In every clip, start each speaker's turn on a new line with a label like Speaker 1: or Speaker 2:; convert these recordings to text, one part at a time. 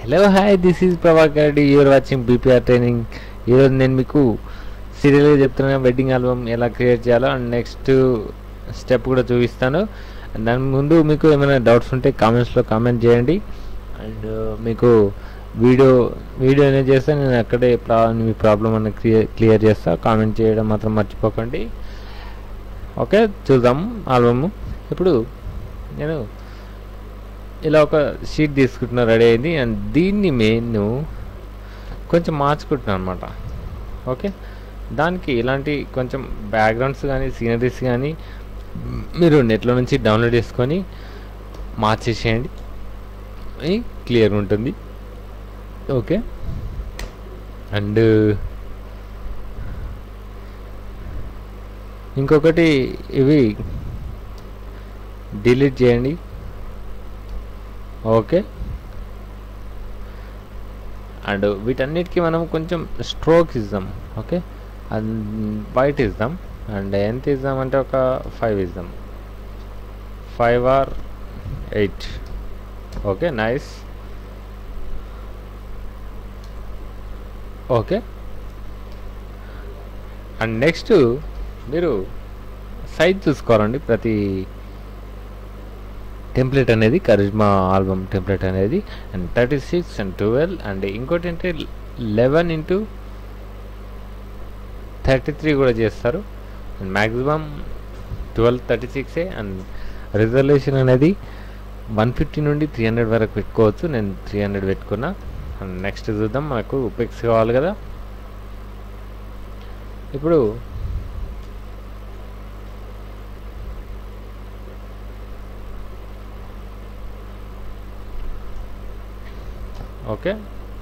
Speaker 1: hello hi this is Prabhakar Reddy you're watching BPR training ఈరోజు నేను మీకు సీరియల్గా చెప్తున్నా వెడ్డింగ్ ఆల్బమ్ ఎలా క్రియేట్ చేయాలో అండ్ నెక్స్ట్ స్టెప్ కూడా చూపిస్తాను And దాని ముందు మీకు ఏమైనా డౌట్స్ ఉంటే కామెంట్స్లో కామెంట్ చేయండి అండ్ మీకు వీడియో వీడియో అనేది చేస్తే నేను అక్కడే ప్రా మీ ప్రాబ్లం అన్న క్లియర్ క్లియర్ చేస్తా కామెంట్ చేయడం మాత్రం మర్చిపోకండి ఓకే చూద్దాం ఆల్బమ్ ఇప్పుడు నేను ఇలా ఒక షీట్ తీసుకుంటున్నా రెడీ అయింది అండ్ దీన్ని నేను కొంచెం మార్చుకుంటున్నాను అనమాట ఓకే దానికి ఇలాంటి కొంచెం బ్యాక్గ్రౌండ్స్ కానీ సీనరీస్ కానీ మీరు నెట్లో నుంచి డౌన్లోడ్ చేసుకొని మార్చేసేయండి క్లియర్ ఉంటుంది ఓకే అండ్ ఇంకొకటి ఇవి డిలీట్ చేయండి ఓకే అండ్ వీటన్నిటికీ మనం కొంచెం స్ట్రోక్ ఇద్దాం ఓకే అండ్ వైట్ ఇద్దాం అండ్ ఎంత ఇద్దాం అంటే ఒక ఫైవ్ ఇద్దాం five or eight okay nice okay and next మీరు సైజ్ చూసుకోవాలండి ప్రతి టెంప్లెట్ అనేది కరిజ్మా ఆల్బమ్ టెంప్లెట్ అనేది and thirty six and twelve and ఇంకోటి అంటే లెవెన్ ఇంటూ థర్టీ త్రీ కూడా చేస్తారు అండ్ మ్యాక్సిమం ట్వెల్వ్ థర్టీ సిక్సే అండ్ రిజల్యూషన్ అనేది వన్ ఫిఫ్టీ నుండి త్రీ హండ్రెడ్ వరకు పెట్టుకోవచ్చు నేను త్రీ హండ్రెడ్ పెట్టుకున్నా అండ్ నెక్స్ట్ చూద్దాం మనకు పిక్స్ కావాలి కదా ఇప్పుడు ఓకే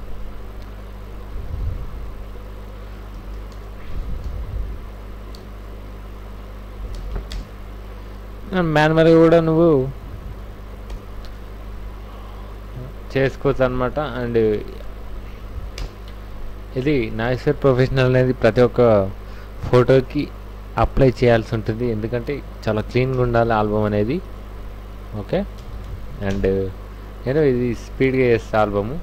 Speaker 1: మాన్యువల్గా కూడా నువ్వు చేసుకోవచ్చు అనమాట అండ్ ఇది నాయిసర్ ప్రొఫెషనల్ అనేది ప్రతి ఒక్క ఫోటోకి అప్లై చేయాల్సి ఉంటుంది ఎందుకంటే చాలా క్లీన్గా ఉండాలి ఆల్బమ్ అనేది ఓకే అండ్ నేను ఇది స్పీడ్గా చేస్తా ఆల్బము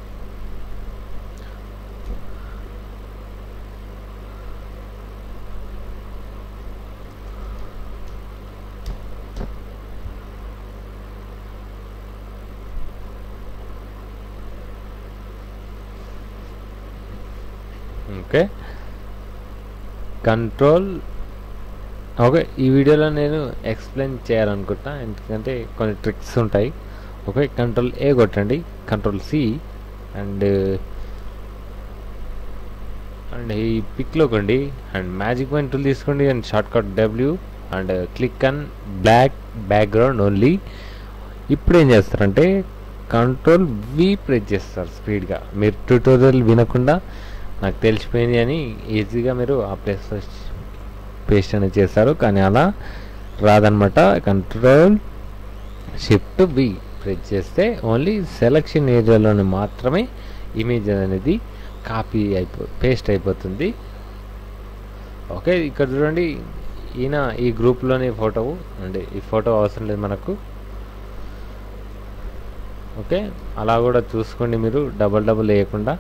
Speaker 1: ఓకే కంట్రోల్ ఓకే ఈ వీడియోలో నేను ఎక్స్ప్లెయిన్ చేయాలనుకుంటా ఎందుకంటే కొన్ని ట్రిక్స్ ఉంటాయి ఓకే కంట్రోల్ ఏ కొట్టండి కంట్రోల్ సి అండ్ అండ్ ఈ పిక్లో కొండి అండ్ మ్యాజిక్ పాయింట్ టూల్ తీసుకోండి and shortcut W and click on black background only ఇప్పుడు ఏం చేస్తారంటే కంట్రోల్ వి ప్రెస్ చేస్తారు స్పీడ్గా మీరు ట్యూటోరియల్ వినకుండా నాకు తెలిసిపోయింది అని ఈజీగా మీరు ఆ ప్లేస్లో పేస్ట్ అనేది చేస్తారు కానీ అలా రాదనమాట కంట్రోల్ షిఫ్ట్ వి ప్రెస్ చేస్తే ఓన్లీ సెలక్షన్ ఏరియాలోనే మాత్రమే ఇమేజ్ అనేది కాపీ అయిపో పేస్ట్ అయిపోతుంది ఓకే ఇక్కడ చూడండి ఈయన ఈ గ్రూప్లోని ఫోటో అంటే ఈ ఫోటో అవసరం లేదు మనకు ఓకే అలా కూడా చూసుకోండి మీరు డబల్ డబుల్ వేయకుండా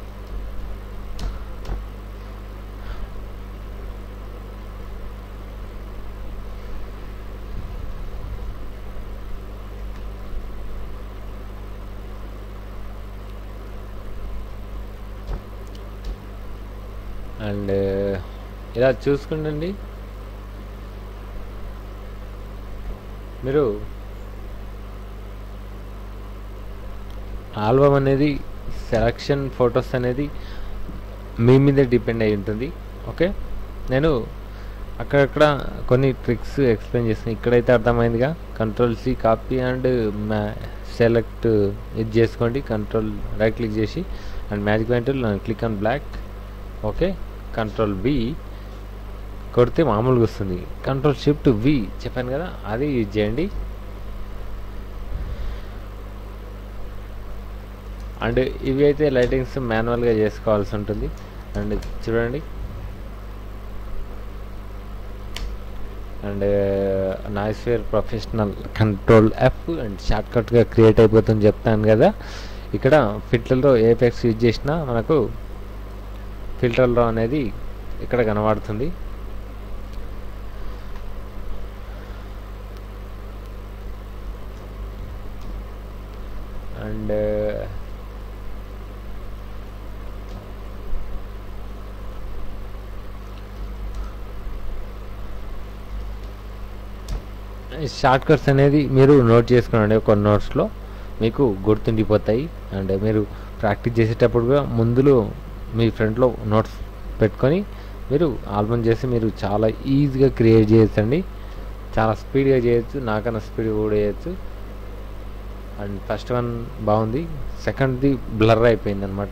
Speaker 1: అండ్ ఇలా చూసుకుంటండి మీరు ఆల్బమ్ అనేది సెలక్షన్ ఫొటోస్ అనేది మీ మీద డిపెండ్ అయి ఉంటుంది ఓకే నేను అక్కడక్కడ కొన్ని ట్రిక్స్ ఎక్స్ప్లెయిన్ చేస్తాను ఇక్కడైతే అర్థమైందిగా కంట్రోల్ సి కాపీ అండ్ మ్యా సెలెక్ట్ ఇది చేసుకోండి కంట్రోల్ రైట్ క్లిక్ చేసి అండ్ మ్యాజిక్ వెంటల్ click on black okay control V కొడితే మామూలుగా వస్తుంది కంట్రోల్ షిఫ్ట్ వి చెప్పాను కదా అది యూజ్ చేయండి అండ్ ఇవి అయితే లైటింగ్స్ మాన్యువల్గా చేసుకోవాల్సి ఉంటుంది అండ్ చూడండి and Noiseware professional control F and షార్ట్కట్గా క్రియేట్ అయిపోతుంది చెప్తాను కదా ఇక్కడ ఫిల్టర్లో ఏ ఎఫెక్ట్స్ యూజ్ చేసినా మనకు ఫిల్టర్లో అనేది ఇక్కడ కనబడుతుంది అండ్ షార్ట్ కట్స్ అనేది మీరు నోట్ చేసుకోండి ఒక నోట్స్లో మీకు గుర్తుండిపోతాయి అండ్ మీరు ప్రాక్టీస్ చేసేటప్పుడు కూడా ముందులో మీ ఫ్రంట్లో నోట్స్ పెట్టుకొని మీరు ఆల్బమ్ చేసి మీరు చాలా ఈజీగా క్రియేట్ చేయొచ్చండి చాలా స్పీడ్గా చేయొచ్చు నాకన్నా స్పీడ్గా కూడా చేయొచ్చు అండ్ ఫస్ట్ వన్ బాగుంది సెకండ్ది బ్లర్ అయిపోయింది అనమాట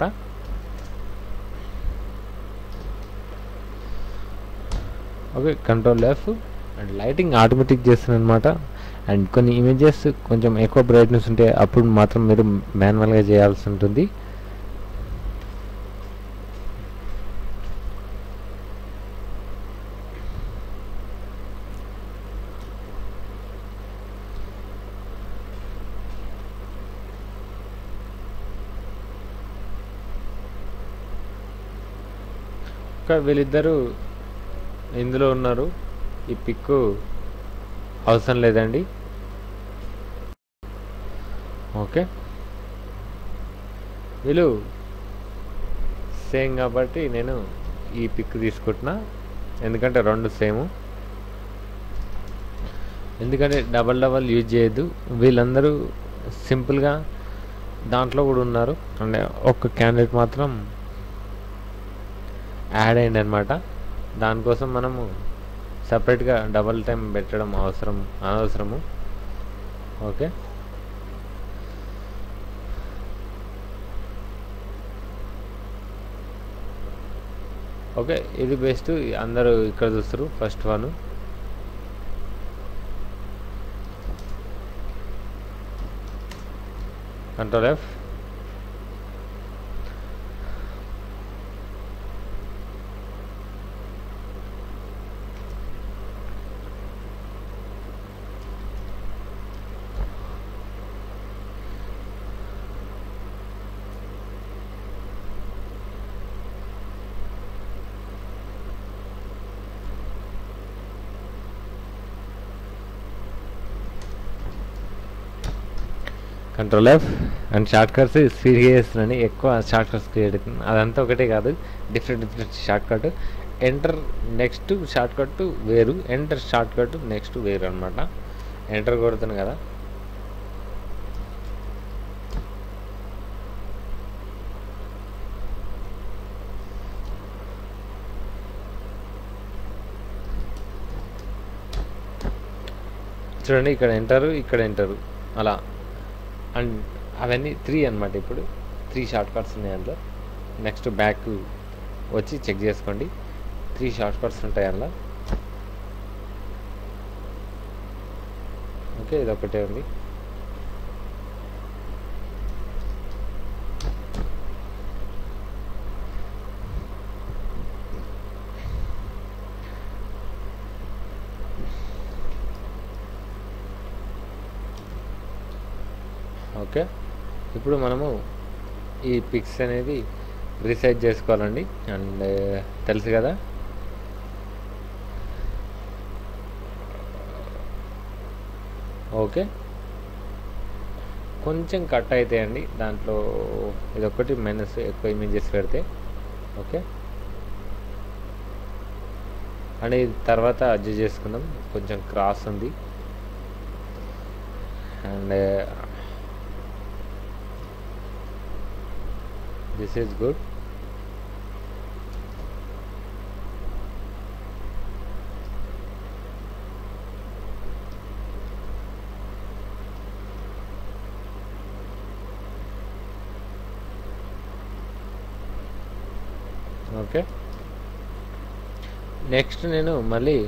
Speaker 1: okay control F and lighting automatic చేస్తుంది అనమాట అండ్ కొన్ని ఇమేజెస్ కొంచెం ఎక్కువ బ్రైట్నెస్ ఉంటే అప్పుడు మాత్రం మీరు మాన్యువల్గా చేయాల్సి ఉంటుంది ఇంకా వీళ్ళిద్దరూ ఇందులో ఉన్నారు ఈ పిక్ అవసరం లేదండి ఓకే వీళ్ళు సేమ్ కాబట్టి నేను ఈ పిక్ తీసుకుంటున్నా ఎందుకంటే రెండు సేమ్ ఎందుకంటే డబల్ డబల్ యూజ్ చేయొద్దు వీళ్ళందరూ సింపుల్గా దాంట్లో కూడా ఉన్నారు అంటే ఒక్క క్యాండిడేట్ మాత్రం యాడ్ అయింది అనమాట దానికోసం మనము సపరేట్గా డబల్ టైం పెట్టడం అవసరం అనవసరము ఓకే ఓకే ఇది బెస్ట్ అందరూ ఇక్కడ చూస్తారు first one control F control F and shortcuts స్పీడ్గా చేస్తున్నాను ఎక్కువ షార్ట్ కట్స్ క్రియేట్ అవుతుంది అదంతా ఒకటే కాదు different different short cut enter next short cut వేరు ఎంటర్ షార్ట్ కట్ నెక్స్ట్ వేరు అనమాట ఎంటర్ కొడుతుంది కదా చూడండి ఇక్కడ ఎంటరు ఇక్కడ ఎంటరు అలా అండ్ అవన్నీ త్రీ అనమాట ఇప్పుడు త్రీ షార్ట్ కట్స్ ఉన్నాయి అందులో నెక్స్ట్ బ్యాక్ వచ్చి చెక్ చేసుకోండి త్రీ షార్ట్ కట్స్ ఉంటాయి అందులో ఓకే ఇది ఒకటే ఉంది ఓకే ఇప్పుడు మనము ఈ పిక్స్ అనేది రీసైజ్ చేసుకోవాలండి అండ్ తెలుసు కదా ఓకే కొంచెం కట్ అవుతాయండి దాంట్లో ఇదొకటి మైనస్ ఎక్కువ ఇమేజెస్ పెడితే ఓకే అండ్ ఇది తర్వాత అడ్జస్ట్ చేసుకుందాం కొంచెం క్రాస్ ఉంది and this is good okay next నేను మళ్ళీ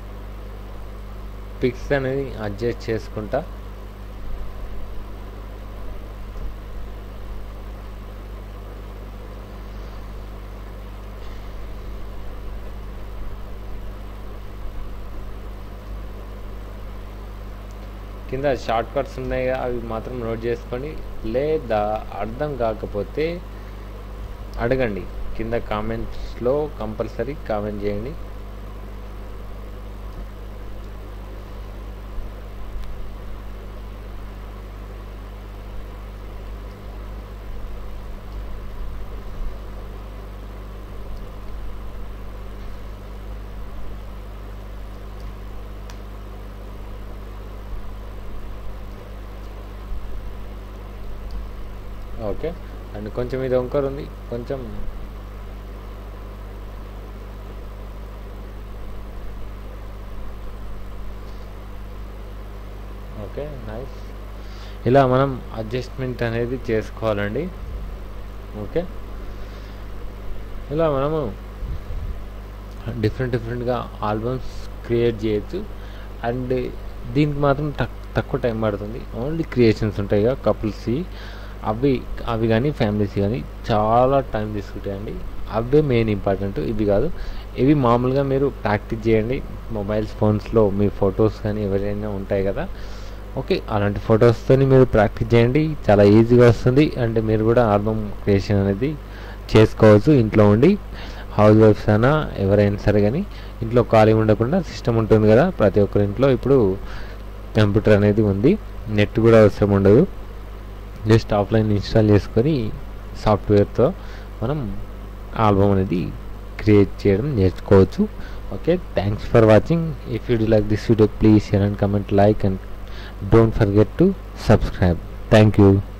Speaker 1: పిక్స్ అనేది అడ్జస్ట్ చేసుకుంటా కింద షార్ట్ కట్స్ ఉన్నాయి కదా, అవి మాత్రం నోట్ చేసుకోండి లేదా అర్థం కాకపోతే అడగండి కింద కామెంట్స్లో కంపల్సరీ కామెంట్ చేయండి ఓకే అండ్ కొంచెం ఇది వంకర ఉంది కొంచెం ఓకే నైస్ ఇలా మనం అడ్జస్ట్మెంట్ అనేది చేసుకోవాలండి ఓకే ఇలా మనము డిఫరెంట్ డిఫరెంట్గా ఆల్బమ్స్ క్రియేట్ చేయొచ్చు అండ్ దీనికి మాత్రం తక్ తక్కువ టైం పడుతుంది ఓన్లీ క్రియేషన్స్ ఉంటాయి కదా కపుల్స్వి అవి అవి కానీ ఫ్యామిలీస్ కానీ చాలా టైం తీసుకుంటాయండి అవే మెయిన్ ఇంపార్టెంట్ ఇవి కాదు ఇవి మామూలుగా మీరు ప్రాక్టీస్ చేయండి మొబైల్స్ ఫోన్స్లో మీ ఫొటోస్ కానీ ఎవరైనా ఉంటాయి కదా ఓకే అలాంటి ఫొటోస్తో మీరు ప్రాక్టీస్ చేయండి చాలా ఈజీగా వస్తుంది అంటే మీరు కూడా ఆల్బమ్ క్రియేషన్ అనేది చేసుకోవచ్చు ఇంట్లో ఉండి హౌస్ వైఫ్స్ అయినా ఎవరైనా సరే కానీ ఇంట్లో ఖాళీ ఉండకుండా సిస్టమ్ ఉంటుంది కదా ప్రతి ఒక్కరి ఇంట్లో ఇప్పుడు కంప్యూటర్ అనేది ఉంది నెట్ కూడా అవసరం ఉండదు జస్ట్ ఆఫ్లైన్ ఇన్స్టాల్ చేసుకొని సాఫ్ట్వేర్తో మనం ఆల్బమ్ అనేది క్రియేట్ చేయడం నేర్చుకోవచ్చు okay thanks for watching if you like this video please share and comment like and don't forget to subscribe thank you